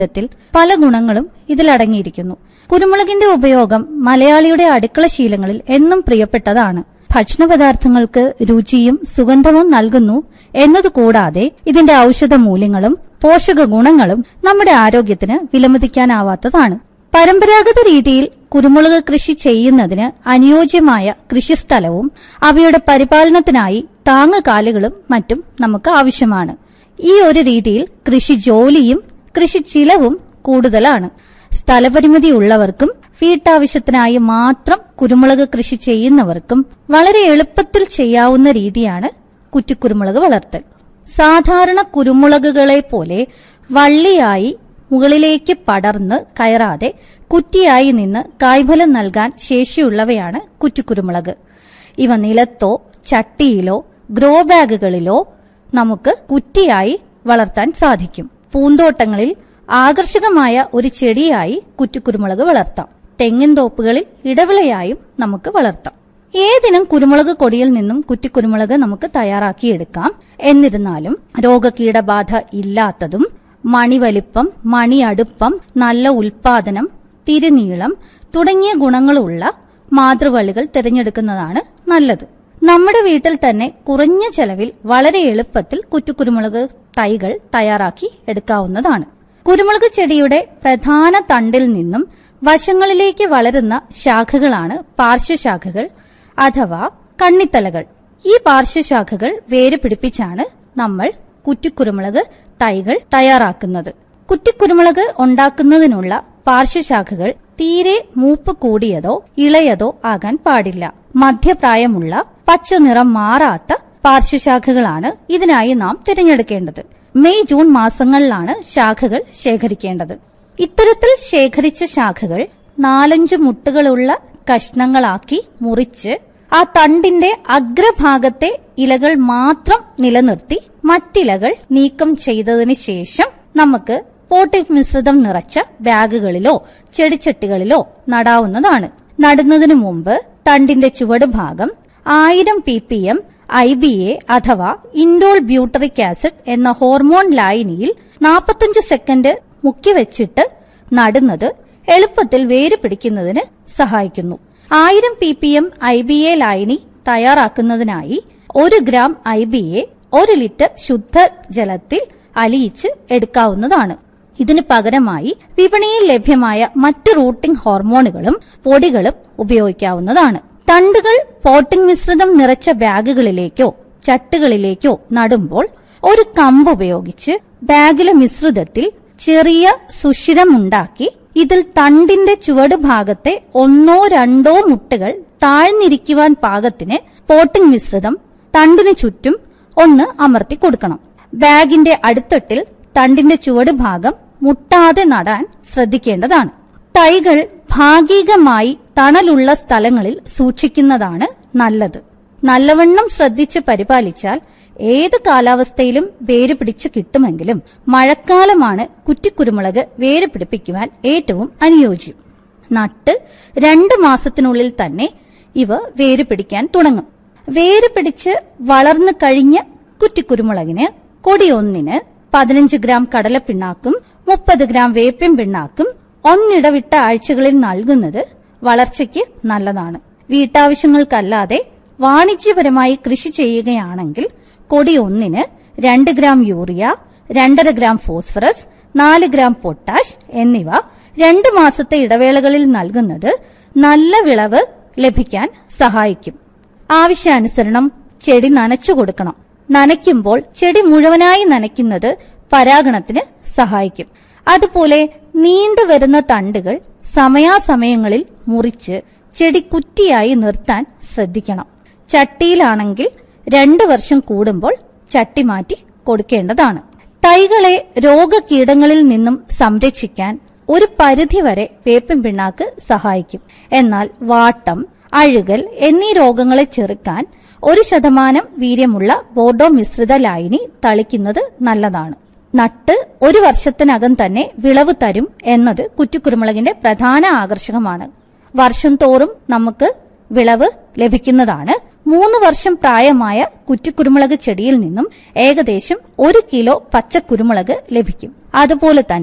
വിധത്തിൽ പല ഗുണങ്ങളും ഇതിലടങ്ങിയിരിക്കുന്നു കുരുമുളകിന്റെ ഉപയോഗം മലയാളിയുടെ അടുക്കള ശീലങ്ങളിൽ എന്നും പ്രിയപ്പെട്ടതാണ് ഭക്ഷണപദാർത്ഥങ്ങൾക്ക് രുചിയും സുഗന്ധവും നൽകുന്നു എന്നതുകൂടാതെ ഇതിന്റെ ഔഷധ മൂല്യങ്ങളും പോഷക ഗുണങ്ങളും നമ്മുടെ ആരോഗ്യത്തിന് വിലമതിക്കാനാവാത്തതാണ് പരമ്പരാഗത രീതിയിൽ കുരുമുളക് കൃഷി ചെയ്യുന്നതിന് അനുയോജ്യമായ കൃഷിസ്ഥലവും അവയുടെ പരിപാലനത്തിനായി താങ്ങുകാലുകളും മറ്റും നമുക്ക് ആവശ്യമാണ് ഈ ഒരു രീതിയിൽ കൃഷി ജോലിയും കൃഷി ചിലവും കൂടുതലാണ് സ്ഥലപരിമിതി ഉള്ളവർക്കും വീട്ടാവശ്യത്തിനായി മാത്രം കുരുമുളക് കൃഷി ചെയ്യുന്നവർക്കും വളരെ എളുപ്പത്തിൽ ചെയ്യാവുന്ന രീതിയാണ് കുറ്റിക്കുരുമുളക് വളർത്തൽ സാധാരണ കുരുമുളകുകളെ പോലെ വള്ളിയായി മുകളിലേക്ക് പടർന്ന് കയറാതെ കുറ്റിയായി നിന്ന് കായ്ഫലം നൽകാൻ ശേഷിയുള്ളവയാണ് കുറ്റിക്കുരുമുളക് ഇവ നിലത്തോ ചട്ടിയിലോ ഗ്രോ ബാഗുകളിലോ നമുക്ക് കുറ്റിയായി വളർത്താൻ സാധിക്കും പൂന്തോട്ടങ്ങളിൽ ആകർഷകമായ ഒരു ചെടിയായി കുറ്റിക്കുരുമുളക് വളർത്താം തെങ്ങിൻ തോപ്പുകളിൽ ഇടവിളയായും നമുക്ക് വളർത്താം ഏതിനും കുരുമുളക് കൊടിയിൽ നിന്നും കുറ്റിക്കുരുമുളക് നമുക്ക് തയ്യാറാക്കിയെടുക്കാം എന്നിരുന്നാലും രോഗകീടബാധ ഇല്ലാത്തതും മണിവലിപ്പം മണിയടുപ്പം നല്ല ഉൽപാദനം തിരുനീളം തുടങ്ങിയ ഗുണങ്ങളുള്ള മാതൃവള്ളികൾ തിരഞ്ഞെടുക്കുന്നതാണ് നല്ലത് നമ്മുടെ വീട്ടിൽ തന്നെ കുറഞ്ഞ ചെലവിൽ വളരെ എളുപ്പത്തിൽ കുറ്റുകുരുമുളക് തൈകൾ തയ്യാറാക്കി എടുക്കാവുന്നതാണ് കുരുമുളക് ചെടിയുടെ പ്രധാന തണ്ടിൽ നിന്നും വശങ്ങളിലേക്ക് വളരുന്ന ശാഖകളാണ് പാർശ്വശാഖകൾ അഥവാ കണ്ണിത്തലകൾ ഈ പാർശ്വശാഖകൾ വേര് പിടിപ്പിച്ചാണ് നമ്മൾ കുറ്റിക്കുരുമുളക് തൈകൾ തയ്യാറാക്കുന്നത് കുറ്റിക്കുരുമുളക് ഉണ്ടാക്കുന്നതിനുള്ള പാർശ്വശാഖകൾ തീരെ മൂപ്പ് കൂടിയതോ ഇളയതോ ആകാൻ പാടില്ല മധ്യപ്രായമുള്ള പച്ച നിറം മാറാത്ത പാർശ്വശാഖകളാണ് ഇതിനായി നാം തിരഞ്ഞെടുക്കേണ്ടത് മെയ് ജൂൺ മാസങ്ങളിലാണ് ശാഖകൾ ശേഖരിക്കേണ്ടത് ഇത്തരത്തിൽ ശേഖരിച്ച ശാഖകൾ നാലഞ്ചു മുട്ടുകളുള്ള കഷ്ണങ്ങളാക്കി മുറിച്ച് ആ തണ്ടിന്റെ അഗ്രഭാഗത്തെ ഇലകൾ മാത്രം നിലനിർത്തി മറ്റിലകൾ നീക്കം ചെയ്തതിന് ശേഷം നമുക്ക് പോട്ടിക് മിശ്രിതം നിറച്ച ബാഗുകളിലോ ചെടിച്ചട്ടികളിലോ നടാവുന്നതാണ് നടുന്നതിനു മുമ്പ് തണ്ടിന്റെ ചുവട് ഭാഗം ആയിരം P P M I B A അഥവാ ഇൻഡോൾ ബ്യൂട്ടറിക് ആസിഡ് എന്ന ഹോർമോൺ ലായനിയിൽ നാൽപ്പത്തഞ്ച് സെക്കൻഡ് മുക്കി വെച്ചിട്ട് നടുന്നത് എളുപ്പത്തിൽ വേര് പിടിക്കുന്നതിന് സഹായിക്കുന്നു ആയിരം P P M I B A ലായനി തയ്യാറാക്കുന്നതിനായി ഒരു ഗ്രാം ഐ ബി എ ഒരു ലിറ്റർ ശുദ്ധ ജലത്തിൽ അലിയിച്ച് എടുക്കാവുന്നതാണ് ഇതിന് പകരമായി വിപണിയിൽ ലഭ്യമായ മറ്റ് റൂട്ടിംഗ് ഹോർമോണുകളും പൊടികളും ഉപയോഗിക്കാവുന്നതാണ് തണ്ടുകൾ പോട്ടിംഗ് മിശ്രിതം നിറച്ച ബാഗുകളിലേക്കോ ചട്ടുകളിലേക്കോ നടുമ്പോൾ ഒരു കമ്പ് ഉപയോഗിച്ച് ബാഗിലെ മിശ്രിതത്തിൽ ചെറിയ സുഷിരമുണ്ടാക്കി ഇതിൽ തണ്ടിന്റെ ചുവട് ഭാഗത്തെ ഒന്നോ രണ്ടോ മുട്ടുകൾ താഴ്ന്നിരിക്കുവാൻ പാകത്തിന് പോട്ടിംഗ് മിശ്രിതം തണ്ടിന് ചുറ്റും ഒന്ന് അമർത്തി കൊടുക്കണം ബാഗിന്റെ അടിത്തട്ടിൽ തണ്ടിന്റെ ചുവട് ഭാഗം മുട്ടാതെ നടാൻ ശ്രദ്ധിക്കേണ്ടതാണ് തൈകൾ ഭാഗികമായി തണലുള്ള സ്ഥലങ്ങളിൽ സൂക്ഷിക്കുന്നതാണ് നല്ലത് നല്ലവണ്ണം ശ്രദ്ധിച്ച് പരിപാലിച്ചാൽ ഏത് കാലാവസ്ഥയിലും വേര് പിടിച്ച് കിട്ടുമെങ്കിലും മഴക്കാലമാണ് കുറ്റിക്കുരുമുളക് വേര് പിടിപ്പിക്കുവാൻ ഏറ്റവും അനുയോജ്യം നട്ട് രണ്ട് മാസത്തിനുള്ളിൽ തന്നെ ഇവ വേര് പിടിക്കാൻ തുടങ്ങും വേര് പിടിച്ച് വളർന്നു കഴിഞ്ഞ കുറ്റിക്കുരുമുളകിന് കൊടിയൊന്നിന് പതിനഞ്ച് ഗ്രാം കടലപ്പിണ്ണാക്കും മുപ്പത് ഗ്രാം വേപ്പിൻ പിണ്ണാക്കും ഒന്നിടവിട്ട ആഴ്ചകളിൽ നൽകുന്നത് വളർച്ചയ്ക്ക് നല്ലതാണ് വീട്ടാവശ്യങ്ങൾക്കല്ലാതെ വാണിജ്യപരമായി കൃഷി ചെയ്യുകയാണെങ്കിൽ കൊടി ഒന്നിന് രണ്ട് ഗ്രാം യൂറിയ രണ്ടര ഗ്രാം ഫോസ്ഫറസ് നാല് ഗ്രാം പൊട്ടാഷ് എന്നിവ രണ്ട് മാസത്തെ ഇടവേളകളിൽ നൽകുന്നത് നല്ല വിളവ് ലഭിക്കാൻ സഹായിക്കും ആവശ്യാനുസരണം ചെടി നനച്ചു കൊടുക്കണം നനയ്ക്കുമ്പോൾ ചെടി മുഴുവനായി നനയ്ക്കുന്നത് പരാഗണത്തിന് സഹായിക്കും അതുപോലെ നീണ്ടു വരുന്ന തണ്ടുകൾ സമയാസമയങ്ങളിൽ മുറിച്ച് ചെടി കുറ്റിയായി നിർത്താൻ ശ്രദ്ധിക്കണം ചട്ടിയിലാണെങ്കിൽ രണ്ടു വർഷം കൂടുമ്പോൾ ചട്ടി മാറ്റി കൊടുക്കേണ്ടതാണ് തൈകളെ രോഗകീടങ്ങളിൽ നിന്നും സംരക്ഷിക്കാൻ ഒരു പരിധിവരെ വേപ്പിൻ പിണ്ണാക്ക് സഹായിക്കും എന്നാൽ വാട്ടം അഴുകൽ എന്നീ രോഗങ്ങളെ ചെറുക്കാൻ ഒരു ശതമാനം വീര്യമുള്ള ബോർഡോ മിശ്രിത ലായനി തളിക്കുന്നത് നല്ലതാണ് നട്ട് ഒരു വർഷത്തിനകം തന്നെ വിളവ് തരും എന്നത് കുറ്റിക്കുരുമുളകിന്റെ പ്രധാന ആകർഷകമാണ് വർഷം തോറും നമുക്ക് വിളവ് ലഭിക്കുന്നതാണ് മൂന്ന് വർഷം പ്രായമായ കുറ്റിക്കുരുമുളക് ചെടിയിൽ നിന്നും ഏകദേശം ഒരു കിലോ പച്ചക്കുരുമുളക് ലഭിക്കും അതുപോലെ തന്നെ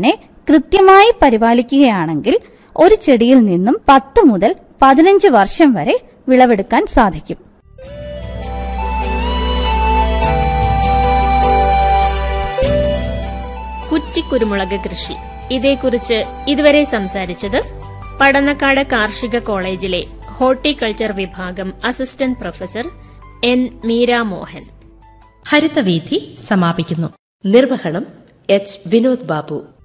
കൃത്യമായി പരിപാലിക്കുകയാണെങ്കിൽ ഒരു ചെടിയിൽ നിന്നും പത്ത് മുതൽ പതിനഞ്ച് വർഷം വരെ വിളവെടുക്കാൻ സാധിക്കും കുറ്റിക്കുരുമുളക് കൃഷി ഇതേക്കുറിച്ച് ഇതുവരെ സംസാരിച്ചത് പടന്നക്കാട് കാർഷിക കോളേജിലെ ഹോർട്ടിക്കൾച്ചർ വിഭാഗം assistant professor N Meera Mohan Harithaveedhi സമാപിക്കുന്നു നിർവഹണം എച്ച് വിനോദ് ബാബു